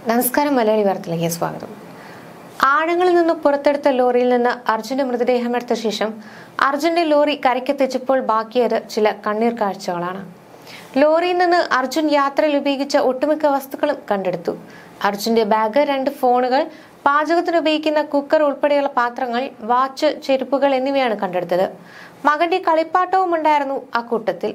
നമസ്കാരം മലയാളി വാർത്തയിലേക്ക് സ്വാഗതം ആഴങ്ങളിൽ നിന്ന് പുറത്തെടുത്ത ലോറിയിൽ നിന്ന് അർജുന്റെ മൃതദേഹം എടുത്ത ശേഷം അർജുന്റെ ലോറി കരയ്ക്കെത്തിച്ചപ്പോൾ ബാക്കിയത് ചില കണ്ണീർ കാഴ്ചകളാണ് ലോറിയിൽ നിന്ന് അർജുൻ യാത്രയിൽ ഉപയോഗിച്ച ഒട്ടുമിക്ക വസ്തുക്കളും കണ്ടെടുത്തു അർജുന്റെ ബാഗ് രണ്ട് ഫോണുകൾ പാചകത്തിന് ഉപയോഗിക്കുന്ന കുക്കർ ഉൾപ്പെടെയുള്ള പാത്രങ്ങൾ വാച്ച് ചെരുപ്പുകൾ എന്നിവയാണ് കണ്ടെടുത്തത് മകന്റെ കളിപ്പാട്ടവും ഉണ്ടായിരുന്നു അക്കൂട്ടത്തിൽ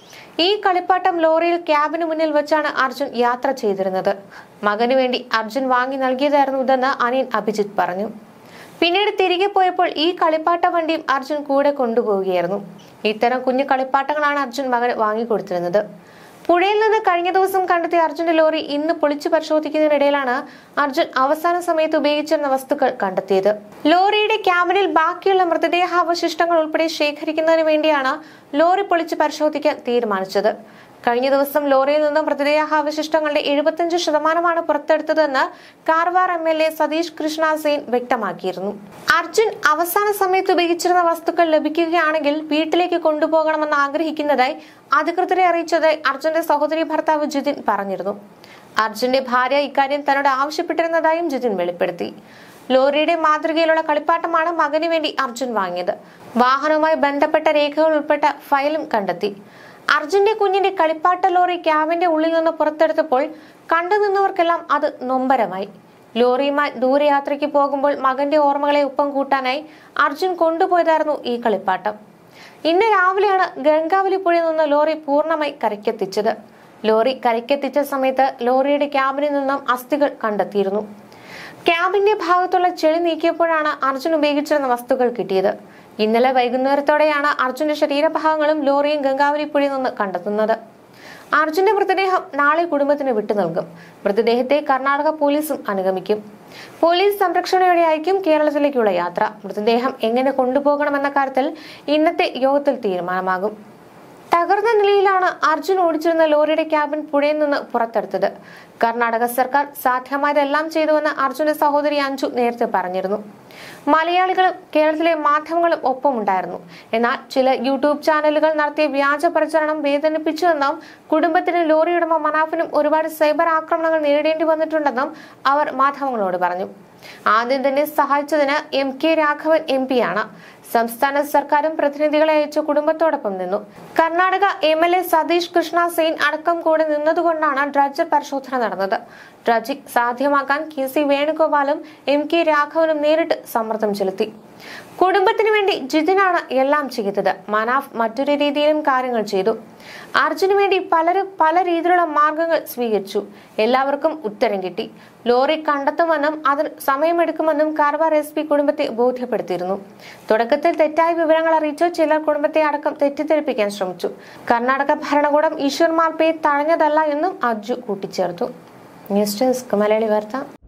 ഈ കളിപ്പാട്ടം ലോറിയിൽ ക്യാബിന് മുന്നിൽ വെച്ചാണ് അർജുൻ യാത്ര ചെയ്തിരുന്നത് മകന് വേണ്ടി അർജുൻ വാങ്ങി നൽകിയതായിരുന്നു ഇതെന്ന് അനിയൻ അഭിജിത്ത് പറഞ്ഞു പിന്നീട് തിരികെ പോയപ്പോൾ ഈ കളിപ്പാട്ട വണ്ടിയും അർജുൻ കൂടെ കൊണ്ടുപോവുകയായിരുന്നു ഇത്തരം കുഞ്ഞു കളിപ്പാട്ടങ്ങളാണ് അർജുൻ മകന് വാങ്ങിക്കൊടുത്തിരുന്നത് പുഴയിൽ നിന്ന് കഴിഞ്ഞ ദിവസം കണ്ടെത്തിയ അർജുന്റെ ലോറി ഇന്ന് പൊളിച്ചു പരിശോധിക്കുന്നതിനിടയിലാണ് അർജുൻ അവസാന സമയത്ത് ഉപയോഗിച്ചിരുന്ന വസ്തുക്കൾ കണ്ടെത്തിയത് ലോറിയുടെ ക്യാബിനിൽ ബാക്കിയുള്ള മൃതദേഹാവശിഷ്ടങ്ങൾ ഉൾപ്പെടെ ശേഖരിക്കുന്നതിന് വേണ്ടിയാണ് ലോറി പൊളിച്ച് പരിശോധിക്കാൻ തീരുമാനിച്ചത് കഴിഞ്ഞ ദിവസം ലോറിയിൽ നിന്നും മൃതദേഹാവശിഷ്ടങ്ങളുടെ എഴുപത്തിയഞ്ച് ശതമാനമാണ് പുറത്തെടുത്തതെന്ന് Karwar M L A Satish Krishna Sail വ്യക്തമാക്കിയിരുന്നു അർജുൻ അവസാന സമയത്ത് ഉപയോഗിച്ചിരുന്ന വസ്തുക്കൾ ലഭിക്കുകയാണെങ്കിൽ വീട്ടിലേക്ക് കൊണ്ടുപോകണമെന്ന് ആഗ്രഹിക്കുന്നതായി അധികൃതരെ അറിയിച്ചതായി അർജുന്റെ സഹോദരി ഭർത്താവ് ജിതിൻ പറഞ്ഞിരുന്നു അർജുന്റെ ഭാര്യ ഇക്കാര്യം തന്നോട് ആവശ്യപ്പെട്ടിരുന്നതായും ജിതിൻ വെളിപ്പെടുത്തി ലോറിയുടെ മാതൃകയിലുള്ള കളിപ്പാട്ടമാണ് മകന് വേണ്ടി അർജുൻ വാങ്ങിയത് വാഹനവുമായി ബന്ധപ്പെട്ട രേഖകൾ ഉൾപ്പെട്ട ഫയലും കണ്ടെത്തി അർജുന്റെ കുഞ്ഞിന്റെ കളിപ്പാട്ട ലോറി ക്യാബിന്റെ ഉള്ളിൽ നിന്ന് പുറത്തെടുത്തപ്പോൾ കണ്ടു നിന്നവർക്കെല്ലാം അത് നൊമ്പരമായി ലോറിയുമായി ദൂരയാത്രയ്ക്ക് പോകുമ്പോൾ മകന്റെ ഓർമ്മകളെ ഒപ്പം കൂട്ടാനായി അർജുൻ കൊണ്ടുപോയതായിരുന്നു ഈ കളിപ്പാട്ടം ഇന്ന് രാവിലെയാണ് ഗംഗാവലി പുഴയിൽ നിന്ന് ലോറി പൂർണ്ണമായി കരയ്ക്കെത്തിച്ചത് ലോറി കരയ്ക്കെത്തിച്ച സമയത്ത് ലോറിയുടെ ക്യാബിനിൽ നിന്നും അസ്ഥികൾ കണ്ടെത്തിയിരുന്നു ക്യാബിന്റെ ഭാഗത്തുള്ള ചെളി നീക്കിയപ്പോഴാണ് അർജുൻ ഉപയോഗിച്ചിരുന്ന വസ്തുക്കൾ കിട്ടിയത് ഇന്നലെ വൈകുന്നേരത്തോടെയാണ് അർജുന്റെ ശരീരഭാഗങ്ങളും ലോറിയും ഗംഗാവലി പുഴയിൽ നിന്ന് കണ്ടെത്തുന്നത് അർജുന്റെ മൃതദേഹം നാളെ കുടുംബത്തിന് വിട്ടു നൽകും മൃതദേഹത്തെ കർണാടക പോലീസും അനുഗമിക്കും പോലീസ് സംരക്ഷണയോടെയായിരിക്കും കേരളത്തിലേക്കുള്ള യാത്ര മൃതദേഹം എങ്ങനെ കൊണ്ടുപോകണമെന്ന കാര്യത്തിൽ ഇന്നത്തെ യോഗത്തിൽ തീരുമാനമാകും തകർന്ന നിലയിലാണ് അർജുൻ ഓടിച്ചിരുന്ന ലോറിയുടെ ക്യാബിൻ പുഴയിൽ നിന്ന് പുറത്തെടുത്തത് കർണാടക സർക്കാർ സാധ്യമായതെല്ലാം ചെയ്തുവെന്ന് അർജുന്റെ സഹോദരി അഞ്ജു നേരത്തെ പറഞ്ഞിരുന്നു മലയാളികളും കേരളത്തിലെ മാധ്യമങ്ങളും ഒപ്പമുണ്ടായിരുന്നു എന്നാൽ ചില യൂട്യൂബ് ചാനലുകൾ നടത്തിയ വ്യാജ പ്രചരണം വേദനിപ്പിച്ചുവെന്നും കുടുംബത്തിന് ലോറി ഉടമ മനാഫിനും ഒരുപാട് സൈബർ ആക്രമണങ്ങൾ നേരിടേണ്ടി വന്നിട്ടുണ്ടെന്നും അവർ മാധ്യമങ്ങളോട് പറഞ്ഞു ആദ്യം തന്നെ സഹായിച്ചതിന് എം കെ രാഘവൻ എം പിയാണ് സംസ്ഥാന സർക്കാരും പ്രതിനിധികളെ അയച്ചു കുടുംബത്തോടൊപ്പം നിന്നു Karnataka M L A Satish Krishna Sail അടക്കം കൂടെ നിന്നതുകൊണ്ടാണ് ഡ്രഡ്ജർ പരിശോധന നടന്നത് ഡ്രഡ്ജിംഗ് സാധ്യമാക്കാൻ കെ സി വേണുഗോപാലും എം കെ രാഘവനും നേരിട്ട് സമ്മർദ്ദം ചെലുത്തി കുടുംബത്തിനു വേണ്ടി ജിതിനാണ് എല്ലാം ചെയ്തത് മനാഫ് മറ്റൊരു രീതിയിലും കാര്യങ്ങൾ ചെയ്തു അർജുന് വേണ്ടി പലരും പല രീതിയിലുള്ള മാർഗങ്ങൾ സ്വീകരിച്ചു എല്ലാവർക്കും ഉത്തരം കിട്ടി ലോറി കണ്ടെത്തുമെന്നും അതിന് സമയമെടുക്കുമെന്നും കാർവാർ എസ് പി കുടുംബത്തെ ബോധ്യപ്പെടുത്തിയിരുന്നു തുടക്കത്തിൽ തെറ്റായ വിവരങ്ങൾ അറിയിച്ചു ചിലർ കുടുംബത്തെ അടക്കം തെറ്റിദ്ധരിപ്പിക്കാൻ ശ്രമിച്ചു കർണാടക ഭരണകൂടം ഈശ്വർ മാർപ്പയെ തഴഞ്ഞതല്ല എന്നും അർജു കൂട്ടിച്ചേർത്തു ന്യൂസ് ഡെസ്ക് മലയാളി വാർത്ത